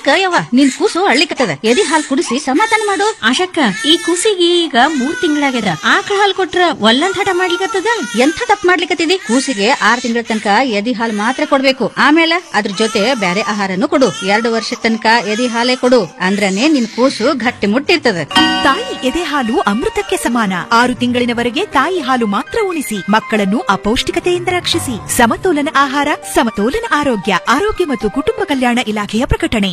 ಯಾಕ ಯವ್ವ ನಿನ್ ಕೂಸು ಅಳ್ಳಿಕತ್ತದ ಎದಿ ಹಾಲ್ ಕುಡಿಸಿ ಸಮಾಧಾನ ಮಾಡು ಆಶಕ್ಕ ಈ ಕೂಸಿಗೆ ಈಗ ಮೂರ್ ತಿಂಗಳಾಗ್ಯದ ಆಕಳ ಹಾಲ್ ಕೊಟ್ರ ಒಲ್ಲಂದ್ ಹಠ ಮಾಡ್ಲಿಕತ್ತದ ಎಂಥ ತಪ್ಪು ಮಾಡ್ಲಿಕತ್ತಿದಿ ಕೂಸಿಗೆ ಆರ್ ತಿಂಗಳ ತನಕ ಎದಿ ಹಾಲ್ ಮಾತ್ರ ಕೊಡ್ಬೇಕು ಆಮೇಲೆ ಅದ್ರ ಜೊತೆ ಬ್ಯಾರೆ ಆಹಾರನು ಕೊಡು ಎರಡು ವರ್ಷ ತನಕ ಎದಿ ಹಾಲೇ ಕೊಡು ಅಂದ್ರನೇ ನಿನ್ ಕೂಸು ಗಟ್ಟಿ ಮುಟ್ಟಿರ್ತದ ತಾಯಿ ಎದೆ ಹಾಲು ಅಮೃತಕ್ಕೆ ಸಮಾನ ಆರು ತಿಂಗಳಿನವರೆಗೆ ತಾಯಿ ಹಾಲು ಮಾತ್ರ ಉಣಿಸಿ ಮಕ್ಕಳನ್ನು ಅಪೌಷ್ಟಿಕತೆಯಿಂದ ರಕ್ಷಿಸಿ ಸಮತೋಲನ ಆಹಾರ ಸಮತೋಲನ ಆರೋಗ್ಯ ಆರೋಗ್ಯ ಮತ್ತು ಕುಟುಂಬ ಕಲ್ಯಾಣ ಇಲಾಖೆಯ ಪ್ರಕಟಣೆ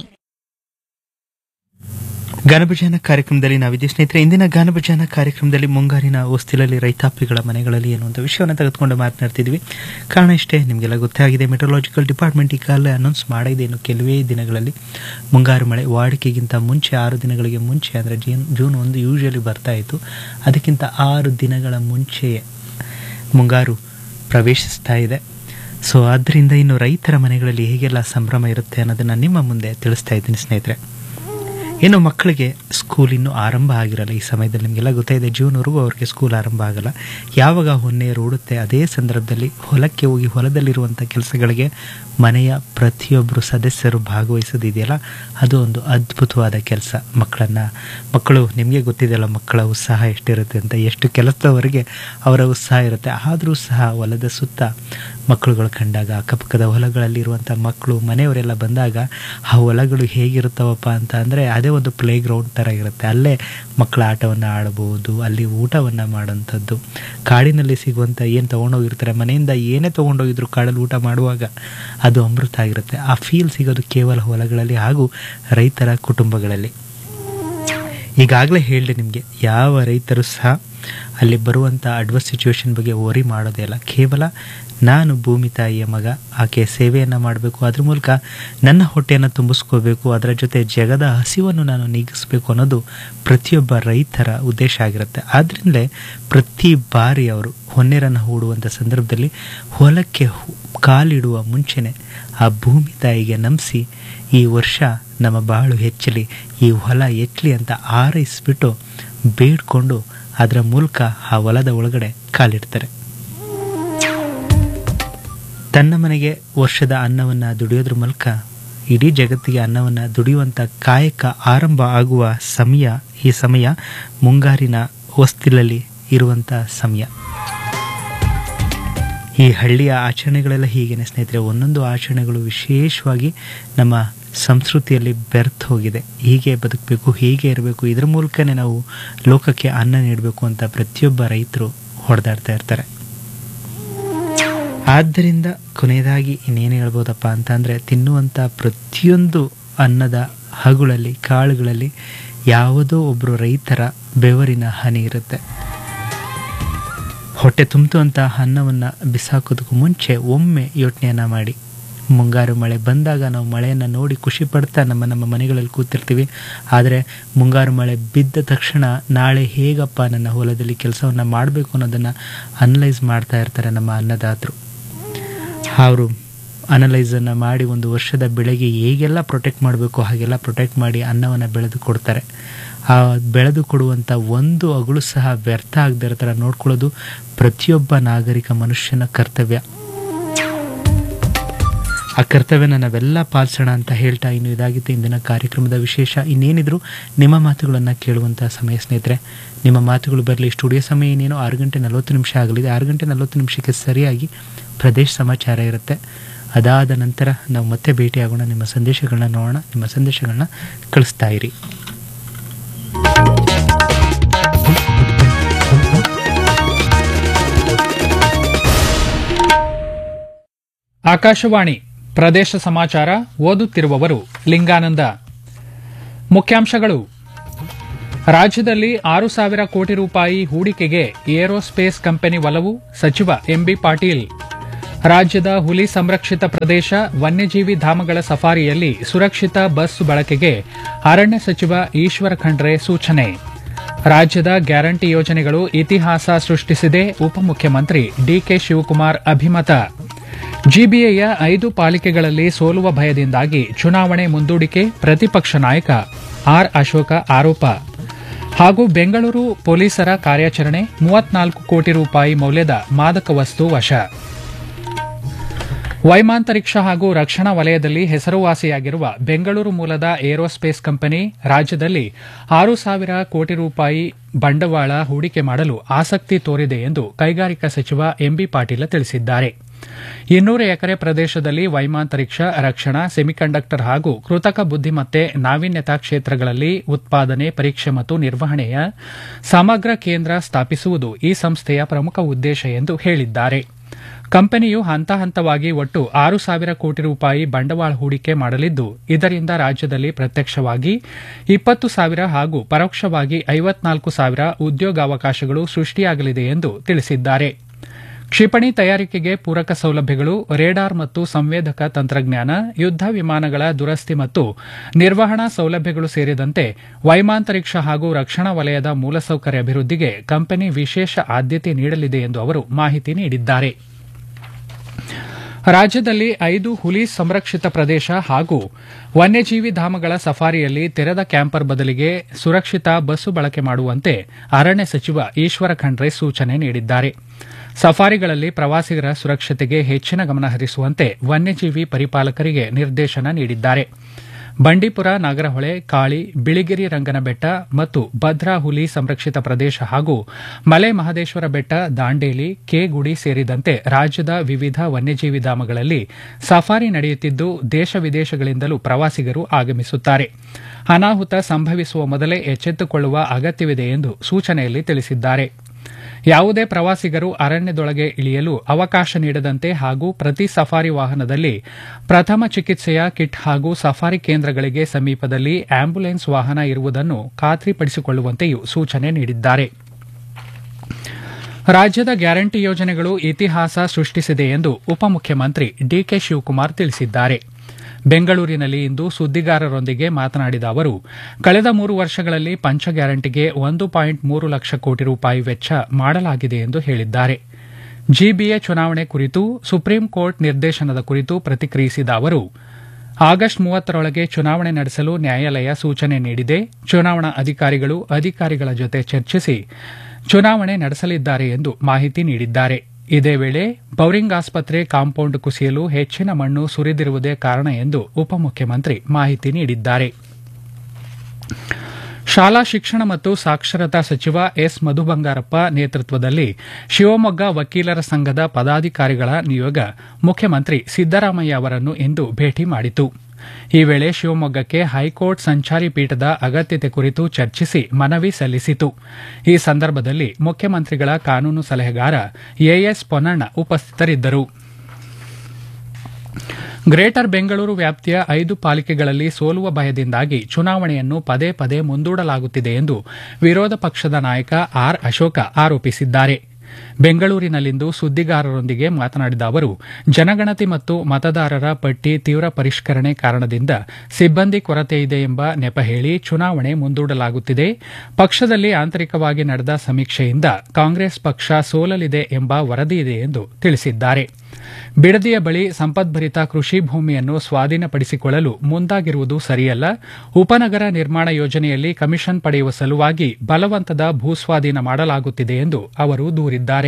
ಗಾನಭಜಾನ ಕಾರ್ಯಕ್ರಮದಲ್ಲಿ ನಾವಿದ್ದೀವಿ ಸ್ನೇಹಿತರೆ ಇಂದಿನ ಗಾನಭಜಾನ ಕಾರ್ಯಕ್ರಮದಲ್ಲಿ ಮುಂಗಾರಿನ ಹೊಸ್ತಿಲಲ್ಲಿ ರೈತಾಪಿಗಳ ಮನೆಗಳಲ್ಲಿ ಎನ್ನುವಂಥ ವಿಷಯವನ್ನು ತೆಗೆದುಕೊಂಡು ಮಾತನಾಡ್ತಿದ್ವಿ ಕಾರಣ ಇಷ್ಟೇ ನಿಮಗೆಲ್ಲ ಗೊತ್ತೇ ಆಗಿದೆ ಮೆಟ್ರೋಲಾಜಿಕಲ್ ಡಿಪಾರ್ಟ್ಮೆಂಟ್ ಈಗಾಗಲೇ ಅನೌನ್ಸ್ ಮಾಡಿದೆ ಇನ್ನು ಕೆಲವೇ ದಿನಗಳಲ್ಲಿ ಮುಂಗಾರು ಮಳೆ ವಾಡಿಕೆಗಿಂತ ಮುಂಚೆ ಆರು ದಿನಗಳಿಗೆ ಮುಂಚೆ ಅಂದರೆ ಜೂನ್ ಜೂನ್ ಒಂದು ಯೂಶಲಿ ಬರ್ತಾ ಇತ್ತು ಅದಕ್ಕಿಂತ ಆರು ದಿನಗಳ ಮುಂಚೆಯೇ ಮುಂಗಾರು ಪ್ರವೇಶಿಸ್ತಾ ಇದೆ ಸೊ ಆದ್ದರಿಂದ ಇನ್ನು ರೈತರ ಮನೆಗಳಲ್ಲಿ ಹೇಗೆಲ್ಲ ಸಂಭ್ರಮ ಇರುತ್ತೆ ಅನ್ನೋದನ್ನು ನಿಮ್ಮ ಮುಂದೆ ತಿಳಿಸ್ತಾ ಇದ್ದೀನಿ ಸ್ನೇಹಿತರೆ ಇನ್ನು ಮಕ್ಕಳಿಗೆ ಸ್ಕೂಲ್ ಇನ್ನೂ ಆರಂಭ ಆಗಿರಲ್ಲ ಈ ಸಮಯದಲ್ಲಿ ನಿಮಗೆಲ್ಲ ಗೊತ್ತಾಯಿದೆ ಜೂನ್ವರೆಗೂ ಅವ್ರಿಗೆ ಸ್ಕೂಲ್ ಆರಂಭ ಆಗಲ್ಲ ಯಾವಾಗ ಹೊನ್ನೆ ರೂಡುತ್ತೆ ಅದೇ ಸಂದರ್ಭದಲ್ಲಿ ಹೊಲಕ್ಕೆ ಹೋಗಿ ಹೊಲದಲ್ಲಿರುವಂಥ ಕೆಲಸಗಳಿಗೆ ಮನೆಯ ಪ್ರತಿಯೊಬ್ಬರು ಸದಸ್ಯರು ಭಾಗವಹಿಸೋದಿದೆಯಲ್ಲ ಅದು ಒಂದು ಅದ್ಭುತವಾದ ಕೆಲಸ ಮಕ್ಕಳನ್ನು ಮಕ್ಕಳು ನಿಮಗೆ ಗೊತ್ತಿದೆಯಲ್ಲ ಮಕ್ಕಳ ಉತ್ಸಾಹ ಎಷ್ಟಿರುತ್ತೆ ಅಂತ ಎಷ್ಟು ಕೆಲಸದವರೆಗೆ ಅವರ ಉತ್ಸಾಹ ಇರುತ್ತೆ ಆದರೂ ಸಹ ಹೊಲದ ಸುತ್ತ ಮಕ್ಕಳುಗಳು ಕಂಡಾಗ ಅಕ್ಕಪಕ್ಕದ ಹೊಲಗಳಲ್ಲಿರುವಂಥ ಮಕ್ಕಳು ಮನೆಯವರೆಲ್ಲ ಬಂದಾಗ ಆ ಹೊಲಗಳು ಹೇಗಿರುತ್ತವಪ್ಪ ಅಂತ ಅಂದರೆ ಅದೇ ಒಂದು ಪ್ಲೇ ಗ್ರೌಂಡ್ ಥರ ಇರುತ್ತೆ ಅಲ್ಲೇ ಮಕ್ಕಳ ಆಟವನ್ನು ಆಡಬಹುದು ಅಲ್ಲಿ ಊಟವನ್ನು ಮಾಡೋಂಥದ್ದು ಕಾಡಿನಲ್ಲಿ ಸಿಗುವಂಥ ಏನು ತೊಗೊಂಡೋಗಿರ್ತಾರೆ ಮನೆಯಿಂದ ಏನೇ ತೊಗೊಂಡೋಗಿದ್ರು ಕಾಡಲ್ಲಿ ಊಟ ಮಾಡುವಾಗ ಅದು ಅಮೃತ ಆಗಿರುತ್ತೆ ಆ ಫೀಲ್ ಸಿಗೋದು ಕೇವಲ ಹೊಲಗಳಲ್ಲಿ ಹಾಗೂ ರೈತರ ಕುಟುಂಬಗಳಲ್ಲಿ ಈಗಾಗಲೇ ಹೇಳಿದೆ ನಿಮಗೆ ಯಾವ ರೈತರು ಸಹ ಅಲ್ಲಿ ಬರುವಂಥ ಅಡ್ವರ್ಸ್ ಸಿಚುವೇಶನ್ ಬಗ್ಗೆ ವರಿ ಮಾಡೋದೇ ಇಲ್ಲ ಕೇವಲ ನಾನು ಭೂಮಿ ತಾಯಿಯ ಮಗ ಆಕೆ ಸೇವೆಯನ್ನು ಮಾಡಬೇಕು ಅದ್ರ ಮೂಲಕ ನನ್ನ ಹೊಟ್ಟೆಯನ್ನು ತುಂಬಿಸ್ಕೋಬೇಕು ಅದರ ಜೊತೆ ಜಗದ ಹಸಿವನ್ನು ನಾನು ನೀಗಿಸಬೇಕು ಅನ್ನೋದು ಪ್ರತಿಯೊಬ್ಬ ರೈತರ ಉದ್ದೇಶ ಆಗಿರುತ್ತೆ ಆದ್ದರಿಂದಲೇ ಪ್ರತಿ ಬಾರಿ ಅವರು ಹೊನ್ನೆರನ್ನು ಹೂಡುವಂಥ ಸಂದರ್ಭದಲ್ಲಿ ಹೊಲಕ್ಕೆ ಹು- ಕಾಲಿಡುವ ಮುಂಚೆನೆ ಆ ಭೂಮಿ ತಾಯಿಗೆ ನಂಬಿಸಿ ಈ ವರ್ಷ ನಮ್ಮ ಬಾಳು ಹೆಚ್ಚಲಿ ಈ ಹೊಲ ಎಚ್ಚಲಿ ಅಂತ ಆರೈಸ್ಬಿಟ್ಟು ಬೇಡ್ಕೊಂಡು ಅದರ ಮೂಲಕ ಆ ಹೊಲದ ಒಳಗಡೆ ಕಾಲಿಡ್ತಾರೆ ತನ್ನ ಮನೆಗೆ ವರ್ಷದ ಅನ್ನವನ್ನು ದುಡಿಯೋದ್ರ ಮೂಲಕ ಇಡೀ ಜಗತ್ತಿಗೆ ಅನ್ನವನ್ನು ದುಡಿಯುವಂಥ ಕಾಯಕ ಆರಂಭ ಆಗುವ ಸಮಯ ಈ ಸಮಯ ಮುಂಗಾರಿನ ಹೊಸ್ತಿಲಲ್ಲಿ ಇರುವಂಥ ಸಮಯ ಈ ಹಳ್ಳಿಯ ಆಚರಣೆಗಳೆಲ್ಲ ಹೀಗೇನೆ ಸ್ನೇಹಿತರೆ ಒಂದೊಂದು ಆಚರಣೆಗಳು ವಿಶೇಷವಾಗಿ ನಮ್ಮ ಸಂಸ್ಕೃತಿಯಲ್ಲಿ ಬೆರ್ತ್ ಹೋಗಿದೆ ಹೀಗೆ ಬದುಕಬೇಕು ಹೀಗೆ ಇರಬೇಕು ಇದರ ಮೂಲಕನೇ ನಾವು ಲೋಕಕ್ಕೆ ಅನ್ನ ನೀಡಬೇಕು ಅಂತ ಪ್ರತಿಯೊಬ್ಬ ರೈತರು ಹೊಡೆದಾಡ್ತಾ ಇರ್ತಾರೆ ಆದ್ದರಿಂದ ಕೊನೆಯದಾಗಿ ಇನ್ನೇನು ಹೇಳ್ಬೋದಪ್ಪ ಅಂತ ಅಂದರೆ ತಿನ್ನುವಂಥ ಪ್ರತಿಯೊಂದು ಅನ್ನದ ಹಗುಳಲ್ಲಿ ಕಾಳುಗಳಲ್ಲಿ ಯಾವುದೋ ಒಬ್ಬರು ರೈತರ ಬೆವರಿನ ಹನಿ ಇರುತ್ತೆ ಹೊಟ್ಟೆ ತುಂಬುವಂಥ ಅನ್ನವನ್ನು ಬಿಸಾಕೋದಕ್ಕೂ ಮುಂಚೆ ಒಮ್ಮೆ ಯೋಚನೆಯನ್ನು ಮಾಡಿ ಮುಂಗಾರು ಮಳೆ ಬಂದಾಗ ನಾವು ಮಳೆಯನ್ನು ನೋಡಿ ಖುಷಿ ಪಡ್ತಾ ನಮ್ಮ ನಮ್ಮ ಮನೆಗಳಲ್ಲಿ ಕೂತಿರ್ತೀವಿ ಆದರೆ ಮುಂಗಾರು ಮಳೆ ಬಿದ್ದ ತಕ್ಷಣ ನಾಳೆ ಹೇಗಪ್ಪ ನನ್ನ ಹೊಲದಲ್ಲಿ ಕೆಲಸವನ್ನು ಮಾಡಬೇಕು ಅನ್ನೋದನ್ನು ಅನಲೈಸ್ ಮಾಡ್ತಾ ಇರ್ತಾರೆ ನಮ್ಮ ಅನ್ನದಾತರು ಅವರು ಅನಲೈಸನ್ನು ಮಾಡಿ ಒಂದು ವರ್ಷದ ಬೆಳೆಗೆ ಹೇಗೆಲ್ಲ ಪ್ರೊಟೆಕ್ಟ್ ಮಾಡಬೇಕು ಹಾಗೆಲ್ಲ ಪ್ರೊಟೆಕ್ಟ್ ಮಾಡಿ ಅನ್ನವನ್ನು ಬೆಳೆದು ಕೊಡ್ತಾರೆ ಆ ಬೆಳೆದು ಕೊಡುವಂಥ ಒಂದು ಅಗಳು ಸಹ ವ್ಯರ್ಥ ಆಗದೇ ಇರೋ ಥರ ನೋಡ್ಕೊಳ್ಳೋದು ಪ್ರತಿಯೊಬ್ಬ ನಾಗರಿಕ ಮನುಷ್ಯನ ಕರ್ತವ್ಯ ಆ ಕರ್ತವ್ಯನ ನಾವೆಲ್ಲ ಪಾಲಿಸೋಣ ಅಂತ ಹೇಳ್ತಾ ಇನ್ನು ಇದಾಗಿತ್ತು ಇಂದಿನ ಕಾರ್ಯಕ್ರಮದ ವಿಶೇಷ ಇನ್ನೇನಿದ್ರು ನಿಮ್ಮ ಮಾತುಗಳನ್ನು ಕೇಳುವಂಥ ಸಮಯ ಸ್ನೇಹಿತರೆ ನಿಮ್ಮ ಮಾತುಗಳು ಬರಲಿ ಸ್ಟುಡಿಯೋ ಸಮಯ ಇನ್ನೇನು ಆರು ಗಂಟೆ ನಲವತ್ತು ನಿಮಿಷ ಆಗಲಿದೆ ಆರು ಗಂಟೆ ನಲವತ್ತು ನಿಮಿಷಕ್ಕೆ ಸರಿಯಾಗಿ ಪ್ರದೇಶ ಸಮಾಚಾರ ಇರುತ್ತೆ ಅದಾದ ನಂತರ ನಾವು ಮತ್ತೆ ಭೇಟಿಯಾಗೋಣ ನಿಮ್ಮ ಸಂದೇಶಗಳನ್ನ ನೋಡೋಣ ನಿಮ್ಮ ಸಂದೇಶಗಳನ್ನ ಕಳಿಸ್ತಾ ಇರಿ ಆಕಾಶವಾಣಿ ಪ್ರದೇಶ ಸಮಾಚಾರ ಓದುತ್ತಿರುವವರು ಲಿಂಗಾನಂದ ಮುಖ್ಯಾಂಶಗಳು ರಾಜ್ಯದಲ್ಲಿ ಆರು ಸಾವಿರ ಕೋಟಿ ರೂಪಾಯಿ ಹೂಡಿಕೆಗೆ ಏರೋಸ್ಪೇಸ್ ಕಂಪನಿ ಒಲವು ಸಚಿವ ಎಂಬಿ ಪಾಟೀಲ್ ರಾಜ್ಯದ ಹುಲಿ ಸಂರಕ್ಷಿತ ಪ್ರದೇಶ ವನ್ಯಜೀವಿ ಧಾಮಗಳ ಸಫಾರಿಯಲ್ಲಿ ಸುರಕ್ಷಿತ ಬಸ್ ಬಳಕೆಗೆ ಅರಣ್ಯ ಸಚಿವ ಈಶ್ವರ ಖಂಡ್ರೆ ಸೂಚನೆ ರಾಜ್ಯದ ಗ್ಯಾರಂಟಿ ಯೋಜನೆಗಳು ಇತಿಹಾಸ ಸೃಷ್ಟಿಸಿದೆ ಉಪಮುಖ್ಯಮಂತ್ರಿ ಡಿಕೆ ಶಿವಕುಮಾರ್ ಅಭಿಮತ ಜಿಬಿಎಯ ಐದು ಪಾಲಿಕೆಗಳಲ್ಲಿ ಸೋಲುವ ಭಯದಿಂದಾಗಿ ಚುನಾವಣೆ ಮುಂದೂಡಿಕೆ ಪ್ರತಿಪಕ್ಷ ನಾಯಕ ಆರ್ ಅಶೋಕ ಆರೋಪ ಹಾಗೂ ಬೆಂಗಳೂರು ಪೊಲೀಸರ ಕಾರ್ಯಾಚರಣೆ ಮೂವತ್ನಾಲ್ಕು ಕೋಟಿ ರೂಪಾಯಿ ಮೌಲ್ಯದ ಮಾದಕ ವಸ್ತು ವಶ ವೈಮಾಂತರಿಕ್ಷ ಹಾಗೂ ರಕ್ಷಣಾ ವಲಯದಲ್ಲಿ ಹೆಸರುವಾಸಿಯಾಗಿರುವ ಬೆಂಗಳೂರು ಮೂಲದ ಏರೋಸ್ಪೇಸ್ ಕಂಪನಿ ರಾಜ್ಯದಲ್ಲಿ ಆರು ಸಾವಿರ ಕೋಟಿ ರೂಪಾಯಿ ಬಂಡವಾಳ ಹೂಡಿಕೆ ಮಾಡಲು ಆಸಕ್ತಿ ತೋರಿದೆ ಎಂದು ಕೈಗಾರಿಕಾ ಸಚಿವ ಎಂಬಿ ಪಾಟೀಲ ತಿಳಿಸಿದ್ದಾರೆ ಇನ್ನೂರು ಎಕರೆ ಪ್ರದೇಶದಲ್ಲಿ ವೈಮಾಂತರಿಕ್ಷ ರಕ್ಷಣಾ ಸೆಮಿಕಂಡಕ್ಟರ್ ಹಾಗೂ ಕೃತಕ ಬುದ್ದಿಮತ್ತೆ ನಾವೀನ್ಯತಾ ಕ್ಷೇತ್ರಗಳಲ್ಲಿ ಉತ್ಪಾದನೆ ಪರೀಕ್ಷೆ ಮತ್ತು ನಿರ್ವಹಣೆಯ ಸಮಗ್ರ ಕೇಂದ್ರ ಸ್ಥಾಪಿಸುವುದು ಈ ಸಂಸ್ಥೆಯ ಪ್ರಮುಖ ಉದ್ದೇಶ ಎಂದು ಹೇಳಿದ್ದಾರೆ ಕಂಪನಿಯು ಹಂತ ಹಂತವಾಗಿ ಒಟ್ಟು ಆರು ಸಾವಿರ ಕೋಟಿ ರೂಪಾಯಿ ಬಂಡವಾಳ ಹೂಡಿಕೆ ಮಾಡಲಿದ್ದು ಇದರಿಂದ ರಾಜ್ಯದಲ್ಲಿ ಪ್ರತ್ಯಕ್ಷವಾಗಿ ಇಪ್ಪತ್ತು ಸಾವಿರ ಹಾಗೂ ಪರೋಕ್ಷವಾಗಿ ಐವತ್ನಾಲ್ಕು ಸಾವಿರ ಉದ್ಯೋಗಾವಕಾಶಗಳು ಸೃಷ್ಟಿಯಾಗಲಿದೆ ಎಂದು ತಿಳಿಸಿದ್ದಾರೆ ಕ್ಷಿಪಣಿ ತಯಾರಿಕೆಗೆ ಪೂರಕ ಸೌಲಭ್ಯಗಳು ರೇಡಾರ್ ಮತ್ತು ಸಂವೇದಕ ತಂತ್ರಜ್ಞಾನ ಯುದ್ದ ವಿಮಾನಗಳ ದುರಸ್ತಿ ಮತ್ತು ನಿರ್ವಹಣಾ ಸೌಲಭ್ಯಗಳು ಸೇರಿದಂತೆ ವೈಮಾಂತರಿಕ್ಷ ಹಾಗೂ ರಕ್ಷಣಾ ವಲಯದ ಮೂಲಸೌಕರ್ಯ ಅಭಿವೃದ್ಧಿಗೆ ಕಂಪನಿ ವಿಶೇಷ ಆದ್ಯತೆ ನೀಡಲಿದೆ ಎಂದು ಅವರು ಮಾಹಿತಿ ನೀಡಿದ್ದಾರೆ ರಾಜ್ಯದಲ್ಲಿ ಐದು ಹುಲಿ ಸಂರಕ್ಷಿತ ಪ್ರದೇಶ ಹಾಗೂ ವನ್ಯಜೀವಿ ಧಾಮಗಳ ಸಫಾರಿಯಲ್ಲಿ ತೆರೆದ ಕ್ಯಾಂಪರ್ ಬದಲಿಗೆ ಸುರಕ್ಷಿತ ಬಸ್ಸು ಬಳಕೆ ಮಾಡುವಂತೆ ಅರಣ್ಯ ಸಚಿವ ಈಶ್ವರ ಖಂಡ್ರೆ ಸೂಚನೆ ನೀಡಿದ್ದಾರೆ ಸಫಾರಿಗಳಲ್ಲಿ ಪ್ರವಾಸಿಗರ ಸುರಕ್ಷತೆಗೆ ಹೆಚ್ಚಿನ ಗಮನ ಹರಿಸುವಂತೆ ವನ್ಯಜೀವಿ ಪರಿಪಾಲಕರಿಗೆ ನಿರ್ದೇಶನ ನೀಡಿದ್ದಾರೆ ಬಂಡೀಪುರ ನಾಗರಹೊಳೆ ಕಾಳಿ ಬಿಳಿಗಿರಿ ರಂಗನಬೆಟ್ಟ ಮತ್ತು ಭದ್ರಾ ಹುಲಿ ಸಂರಕ್ಷಿತ ಪ್ರದೇಶ ಹಾಗೂ ಮಲೆ ಮಹದೇಶ್ವರ ಬೆಟ್ಟ ದಾಂಡೇಲಿ ಕೆಗುಡಿ ಸೇರಿದಂತೆ ರಾಜ್ಯದ ವಿವಿಧ ವನ್ಯಜೀವಿ ಧಾಮಗಳಲ್ಲಿ ಸಫಾರಿ ನಡೆಯುತ್ತಿದ್ದು ದೇಶ ವಿದೇಶಗಳಿಂದಲೂ ಪ್ರವಾಸಿಗರು ಆಗಮಿಸುತ್ತಾರೆ ಅನಾಹುತ ಸಂಭವಿಸುವ ಮೊದಲೇ ಎಚ್ಚೆತ್ತುಕೊಳ್ಳುವ ಅಗತ್ಯವಿದೆ ಎಂದು ಸೂಚನೆಯಲ್ಲಿ ತಿಳಿಸಿದ್ದಾರೆ ಯಾವುದೇ ಪ್ರವಾಸಿಗರು ಅರಣ್ಯದೊಳಗೆ ಇಳಿಯಲು ಅವಕಾಶ ನೀಡದಂತೆ ಹಾಗೂ ಪ್ರತಿ ಸಫಾರಿ ವಾಹನದಲ್ಲಿ ಪ್ರಥಮ ಚಿಕಿತ್ಸೆಯ ಕಿಟ್ ಹಾಗೂ ಸಫಾರಿ ಕೇಂದ್ರಗಳಿಗೆ ಸಮೀಪದಲ್ಲಿ ಆಂಬ್ಯುಲೆನ್ಸ್ ವಾಹನ ಇರುವುದನ್ನು ಖಾತ್ರಿಪಡಿಸಿಕೊಳ್ಳುವಂತೆಯೂ ಸೂಚನೆ ನೀಡಿದ್ದಾರೆ ರಾಜ್ಯದ ಗ್ಯಾರಂಟಿ ಯೋಜನೆಗಳು ಇತಿಹಾಸ ಸೃಷ್ಟಿಸಿದೆ ಎಂದು ಉಪಮುಖ್ಯಮಂತ್ರಿ ಡಿಕೆ ಶಿವಕುಮಾರ್ ತಿಳಿಸಿದ್ದಾರೆ ಬೆಂಗಳೂರಿನಲ್ಲಿ ಇಂದು ಸುದ್ದಿಗಾರರೊಂದಿಗೆ ಮಾತನಾಡಿದ ಅವರು ಕಳೆದ ಮೂರು ವರ್ಷಗಳಲ್ಲಿ ಪಂಚ ಗ್ಯಾರಂಟಿಗೆ ಒಂದು ಪಾಯಿಂಟ್ ಮೂರು ಲಕ್ಷ ಕೋಟಿ ರೂಪಾಯಿ ವೆಚ್ಚ ಮಾಡಲಾಗಿದೆ ಎಂದು ಹೇಳಿದ್ದಾರೆ ಜಿಬಿಎ ಚುನಾವಣೆ ಕುರಿತು ಸುಪ್ರೀಂ ಕೋರ್ಟ್ ನಿರ್ದೇಶನದ ಕುರಿತು ಪ್ರತಿಕ್ರಿಯಿಸಿದ ಅವರು ಆಗಸ್ಟ್ ಮೂವತ್ತರೊಳಗೆ ಚುನಾವಣೆ ನಡೆಸಲು ನ್ಯಾಯಾಲಯ ಸೂಚನೆ ನೀಡಿದೆ ಚುನಾವಣಾ ಅಧಿಕಾರಿಗಳು ಅಧಿಕಾರಿಗಳ ಜೊತೆ ಚರ್ಚಿಸಿ ಚುನಾವಣೆ ನಡೆಸಲಿದ್ದಾರೆ ಎಂದು ಮಾಹಿತಿ ನೀಡಿದ್ದಾರೆ ಇದೇ ವೇಳೆ ಬೌರಿಂಗ್ ಆಸ್ಪತ್ರೆ ಕಾಂಪೌಂಡ್ ಕುಸಿಯಲು ಹೆಚ್ಚಿನ ಮಣ್ಣು ಸುರಿದಿರುವುದೇ ಕಾರಣ ಎಂದು ಉಪಮುಖ್ಯಮಂತ್ರಿ ಮಾಹಿತಿ ನೀಡಿದ್ದಾರೆ ಶಾಲಾ ಶಿಕ್ಷಣ ಮತ್ತು ಸಾಕ್ಷರತಾ ಸಚಿವ ಎಸ್ ಮಧು ಬಂಗಾರಪ್ಪ ನೇತೃತ್ವದಲ್ಲಿ ಶಿವಮೊಗ್ಗ ವಕೀಲರ ಸಂಘದ ಪದಾಧಿಕಾರಿಗಳ ನಿಯೋಗ ಮುಖ್ಯಮಂತ್ರಿ ಸಿದ್ದರಾಮಯ್ಯ ಅವರನ್ನು ಇಂದು ಭೇಟಿ ಮಾಡಿತು ಈ ವೇಳೆ ಶಿವಮೊಗ್ಗಕ್ಕೆ ಹೈಕೋರ್ಟ್ ಸಂಚಾರಿ ಪೀಠದ ಅಗತ್ಯತೆ ಕುರಿತು ಚರ್ಚಿಸಿ ಮನವಿ ಸಲ್ಲಿಸಿತು ಈ ಸಂದರ್ಭದಲ್ಲಿ ಮುಖ್ಯಮಂತ್ರಿಗಳ ಕಾನೂನು ಸಲಹೆಗಾರ ಎಎಸ್ ಪೊನ್ನಣ್ಣ ಉಪಸ್ಥಿತರಿದ್ದರು ಗ್ರೇಟರ್ ಬೆಂಗಳೂರು ವ್ಯಾಪ್ತಿಯ ಐದು ಪಾಲಿಕೆಗಳಲ್ಲಿ ಸೋಲುವ ಭಯದಿಂದಾಗಿ ಚುನಾವಣೆಯನ್ನು ಪದೇ ಪದೇ ಮುಂದೂಡಲಾಗುತ್ತಿದೆ ಎಂದು ವಿರೋಧ ಪಕ್ಷದ ನಾಯಕ ಆರ್ ಅಶೋಕ ಆರೋಪಿಸಿದ್ದಾರೆ ಬೆಂಗಳೂರಿನಲ್ಲಿಂದು ಸುದ್ದಿಗಾರರೊಂದಿಗೆ ಮಾತನಾಡಿದ ಅವರು ಜನಗಣತಿ ಮತ್ತು ಮತದಾರರ ಪಟ್ಟಿ ತೀವ್ರ ಪರಿಷ್ಕರಣೆ ಕಾರಣದಿಂದ ಸಿಬ್ಬಂದಿ ಕೊರತೆ ಇದೆ ಎಂಬ ನೆಪ ಹೇಳಿ ಚುನಾವಣೆ ಮುಂದೂಡಲಾಗುತ್ತಿದೆ ಪಕ್ಷದಲ್ಲಿ ಆಂತರಿಕವಾಗಿ ನಡೆದ ಸಮೀಕ್ಷೆಯಿಂದ ಕಾಂಗ್ರೆಸ್ ಪಕ್ಷ ಸೋಲಲಿದೆ ಎಂಬ ವರದಿಯಿದೆ ಎಂದು ತಿಳಿಸಿದ್ದಾರೆ ಬಿಡದಿಯ ಬಳಿ ಸಂಪದ್ಭರಿತ ಕೃಷಿ ಭೂಮಿಯನ್ನು ಸ್ವಾಧೀನಪಡಿಸಿಕೊಳ್ಳಲು ಮುಂದಾಗಿರುವುದು ಸರಿಯಲ್ಲ ಉಪನಗರ ನಿರ್ಮಾಣ ಯೋಜನೆಯಲ್ಲಿ ಕಮಿಷನ್ ಪಡೆಯುವ ಸಲುವಾಗಿ ಬಲವಂತದ ಭೂಸ್ವಾಧೀನ ಮಾಡಲಾಗುತ್ತಿದೆ ಎಂದು ಅವರು ದೂರಿದ್ದಾರೆ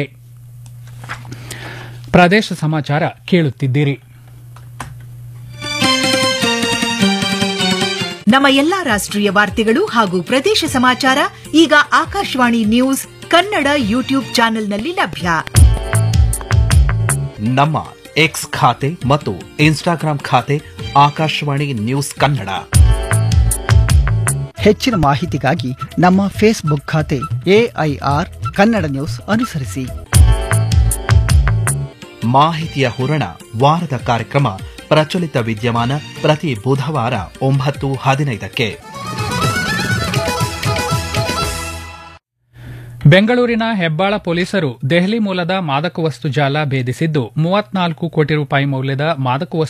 ಪ್ರದೇಶ ಸಮಾಚಾರ ಕೇಳುತ್ತಿದ್ದೀರಿ ನಮ್ಮ ಎಲ್ಲಾ ರಾಷ್ಟ್ರೀಯ ವಾರ್ತೆಗಳು ಹಾಗೂ ಪ್ರದೇಶ ಸಮಾಚಾರ ಈಗ ಆಕಾಶವಾಣಿ ನ್ಯೂಸ್ ಕನ್ನಡ ಯೂಟ್ಯೂಬ್ ಚಾನೆಲ್ನಲ್ಲಿ ಲಭ್ಯ ನಮ್ಮ ಎಕ್ಸ್ ಖಾತೆ ಮತ್ತು ಇನ್ಸ್ಟಾಗ್ರಾಂ ಖಾತೆ ಆಕಾಶವಾಣಿ ನ್ಯೂಸ್ ಕನ್ನಡ ಹೆಚ್ಚಿನ ಮಾಹಿತಿಗಾಗಿ ನಮ್ಮ ಫೇಸ್ಬುಕ್ ಖಾತೆ ಎಐಆರ್ ಕನ್ನಡ ನ್ಯೂಸ್ ಅನುಸರಿಸಿ ಮಾಹಿತಿಯ ಹೂರಣ ವಾರದ ಕಾರ್ಯಕ್ರಮ ಪ್ರಚಲಿತ ವಿದ್ಯಮಾನ ಪ್ರತಿ ಬುಧವಾರ ಒಂಬತ್ತು ಹದಿನೈದಕ್ಕೆ ಬೆಂಗಳೂರಿನ ಹೆಬ್ಬಾಳ ಪೊಲೀಸರು ದೆಹಲಿ ಮೂಲದ ಮಾದಕ ವಸ್ತು ಜಾಲ ಭೇದಿಸಿದ್ದು ಮೂವತ್ನಾಲ್ಕು ಕೋಟಿ ರೂಪಾಯಿ ಮೌಲ್ಯದ ಮಾದಕ ವಸ್ತು